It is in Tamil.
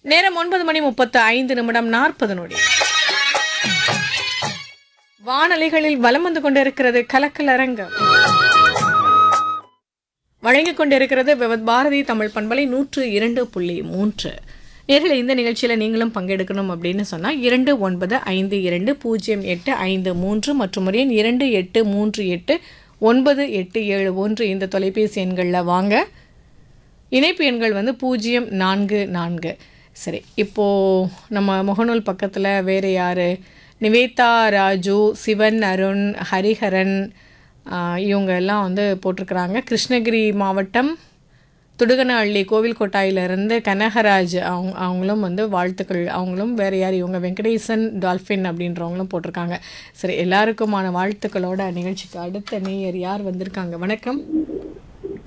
நேரம் ஒன்பது மணி முப்பத்து ஐந்து நிமிடம் நாற்பது நொடி வானொலிகளில் வலம் வந்து கொண்டிருக்கிறது கலக்கல் அரங்கம் வழங்கிக் கொண்டிருக்கிறது விவத் பாரதி தமிழ் பண்பலை நூற்று இரண்டு புள்ளி மூன்று நேரில் இந்த நிகழ்ச்சியில் நீங்களும் பங்கெடுக்கணும் அப்படின்னு சொன்னால் இரண்டு ஒன்பது ஐந்து இரண்டு பூஜ்ஜியம் எட்டு ஐந்து மூன்று மற்றும் ஒரு எண் இரண்டு எட்டு மூன்று எட்டு ஒன்பது எட்டு ஏழு ஒன்று இந்த தொலைபேசி எண்களில் வாங்க இணைப்பு எண்கள் வந்து பூஜ்ஜியம் நான்கு நான்கு சரி இப்போது நம்ம முகநூல் பக்கத்தில் வேறு யார் நிவேதா ராஜு சிவன் அருண் ஹரிஹரன் ஆஹ், இவங்க எல்லாம் வந்து போட்டிருக்கிறாங்க கிருஷ்ணகிரி மாவட்டம் துடுகனஹள்ளி கோவில் கொட்டாயிலிருந்து கனகராஜ் அவங்க அவங்களும் வந்து வாழ்த்துக்கள் அவங்களும் வேறு யார் இவங்க வெங்கடேசன் டால்ஃபின் அப்படின்றவங்களும் போட்டிருக்காங்க சரி எல்லாருக்குமான வாழ்த்துக்களோட நிகழ்ச்சிக்கு அடுத்த நேயர் யார் வந்திருக்காங்க வணக்கம்